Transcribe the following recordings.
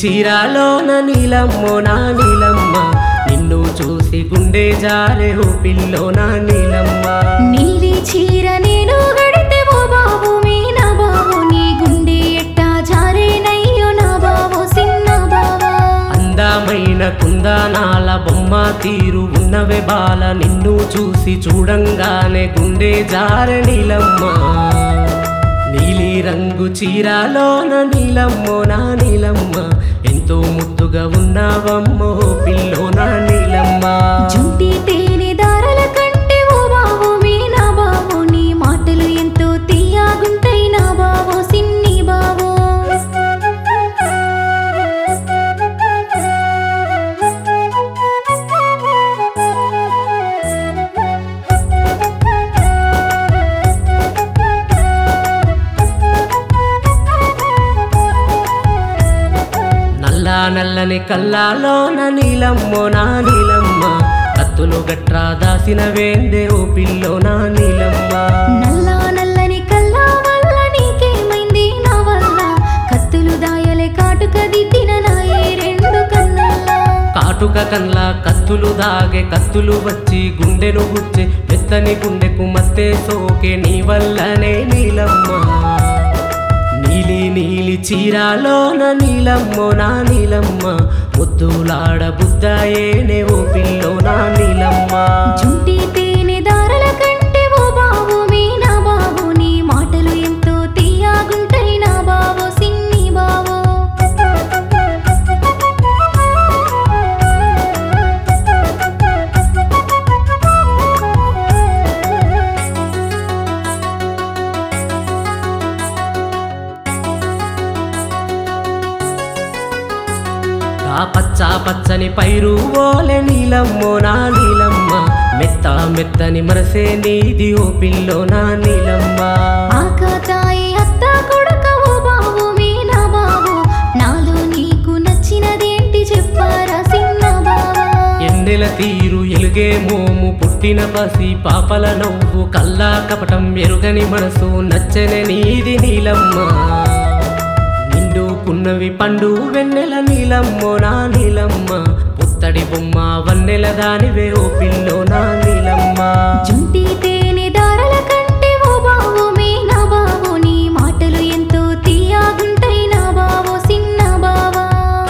చీరాలోన నీలమ్మో నా నీలమ్మ నిన్ను చూసి గుండె జారే ఓ పిల్లో నా నీలమ్మ నీలి చీర నేను గడితే ఓ బాబు మీ నా బాబు నీ గుండె ఎట్టా జారేనయ్యో నా బాబు సిన్న బావా అందమైన కుందనాల బొమ్మ తీరు ఉన్నవే బాల నిన్ను చూసి చూడంగానే గుండె జారె నీలమ్మ నీలి రంగు చీరాలోన నీలమ్మో నా నీలమ్మ ఎంతో ముద్దుగా ఉన్నావమ్మో పిల్లో నా నీలమ్మ జుంటి తేనె దారల కంటే ఓ బాబు మీ నా బాబు నీ మాటలు ఎంతో తీయగుంటాయి నా బాబు సిన్ని బాబు నల్ల నల్లని కల్లాలోన నీలమ్మో నా నీలమ్మ కత్తులు గట్రా దాసిన వేందే ఓ పిల్లో నా నీలమ్మ నల్ల నల్లని కల్లా వల్ల నీకేమైంది నా వల్ల కత్తులు దాయలే కాటుక దిద్దిన నాయే రెండు కన్నుల్లా కాటుక కన్ల కత్తులు దాగే కత్తులు వచ్చి గుండెను గుచ్చే మెత్తని గుండెకు మత్తే సోకే నీ వల్లనే నీలమ్మ నీలి నీలి చీరాలోన నీలమ్మో నా నీలమ్మ ముద్దులాడ బుద్దాయేనే ఓ పిల్లో నా నీలమ్మ జుంటి తేనె దారల కంటే ఓ బాబు మీ నా బాబు నీ మాటలు ఎంతో తీయగుంటాయి నా బాబు సిన్ని బాబు ఆ పచ్చ పచ్చని పైరు ఓలె నీలమ్మో నా నీలమ్మ మెత్త మెత్తని మనసే నీది ఓ పిల్లో నా నీలమ్మ ఆకతాయి అత్త కొడుక ఓ బాబు మీ నా బాబు నాలో నీకు నచ్చినదేంటి చెప్పారా సిన్న బావా ఎన్నెల తీరు ఎలుగే మోము పుట్టిన పసి పాపల నవ్వు కల్లా కపటం ఎరుగని మనసు నచ్చని నీది నీలమ్మ నిండు పున్నవి పండు వెన్నెల నీలమ్మో నా నీలమ్మ పుత్తడి బొమ్మ వన్నెల దానివే ఓ పిల్లో నా నీలమ్మ జుంటి తేనె దారల కంటే ఓ బాబు మీ నా బాబు నీ మాటలు ఎంతో తీయగుంటాయి నా బాబు సిన్న బావా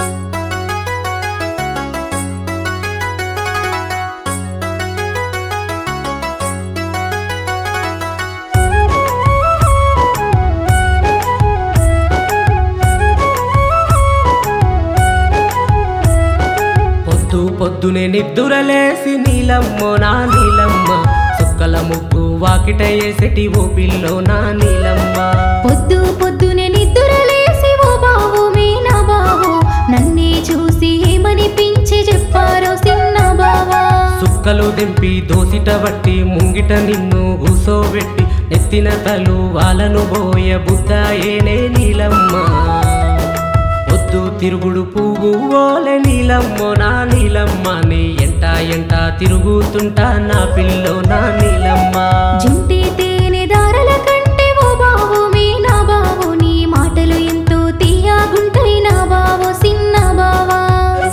పొద్దు పొద్దునే నిద్దురలేసి నీలమ్మో నా నీలమ్మ సుక్కల ముగ్గు వాకిట వేసటి ఓ పిల్లో నా నీలమ్మ పొద్దు పొద్దునే నిద్రలేసి ఓ బాబు మీ నా బాబు నన్నే చూసి ఏమనిపించి చెప్పారో సిన్న బావా సుక్కలు దింపి దోసిట బట్టి ముంగిట నిన్ను కూసోబెట్టి నెత్తిన తలు వాళ్ళను బోయ బుద్ధాయేనే నీలమ్మ పొద్దు తిరుగుడు పువ్వు ఓలె నీలమ్మో నా నీలమ్మ నీ ఎంట ఎంట తిరుగుతుంటా నా పిల్లో నా నీలమ్మ జుంటి తేనె దారల కంటే ఓ బాబు మీ నా బాబు నీ మాటలు ఎంతో తీయగుంటాయి నా బాబు సిన్న బావా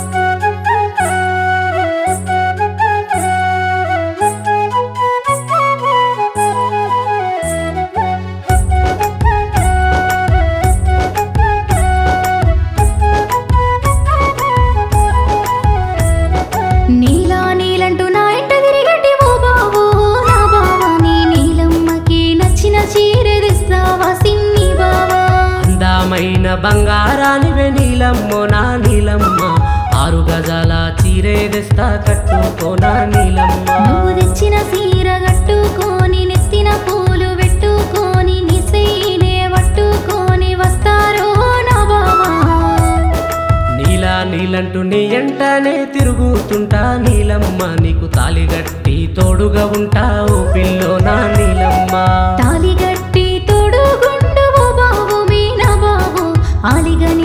నీలా నీలంటూ నా ఎంట తిరిగట్టి ఓ బాబు నా బావా నీ నీలమ్మకి నచ్చిన చీర తెస్తావా సిన్ని బావా అందమైన బంగారానివే నీలమ్మో నా నీలమ్మ ఆరు గజాల చీరే తెస్తా కట్టుకో నా నీలమ్మ నువ్వు తెచ్చిన సీర కట్టుకొని నెత్తిన పూలు పెట్టుకొని నిసైనే పట్టుకొని వస్తారో నా బావా నీలా నీలంటూ నీ ఎంటనే తిరుగుతుంటా నీలమ్మ నీకు తాలి గట్టి తోడుగా ఉంటా ఓ పిల్లో నా నీలమ్మ తాలిగట్టి తోడు గుండు ఓ బాబు మీ నా బాబు ఆలిగ